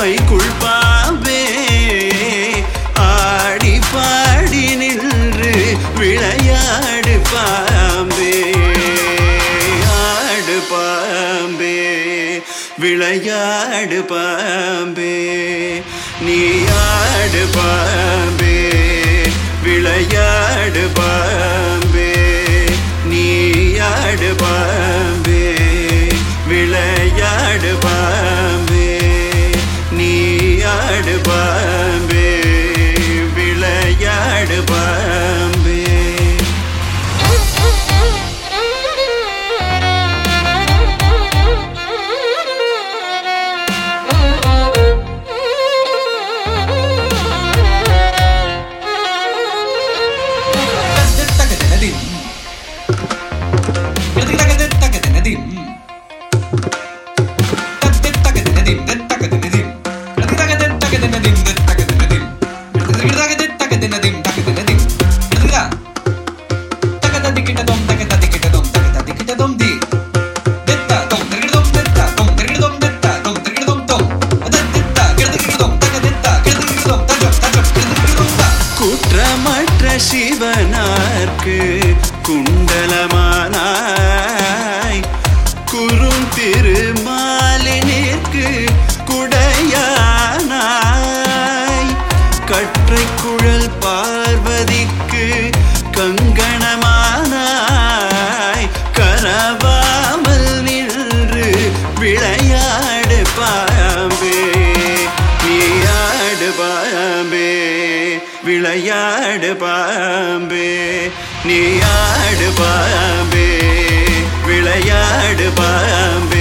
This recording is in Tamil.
பைக்குள் பாம்பே ஆடி பாடி நின்று விளையாடு பாம்பே ஆடு பாம்பே விளையாடு பாம்பே நீ ஆடு பாம்பே விளையாடு பாம்பே நீ ஆடு பாம்பே விளையாடு பாம்பே நீ ஆடு பாம்பே விளையாடு பாம்பே குற்றமற்ற சிவனார்க்கு குண்டலமானாய் குறும் திருமாலினிற்கு குடையானாய் கற்றை குழல் பார்வதிக்கு கங்கணமானாய் கரவாமல் நின்று விளையாடு பாம்பே நீயாடு பாம்பே விளையாடு பாம்பே நீயாடு பாம்பே விளையாடு பாம்பே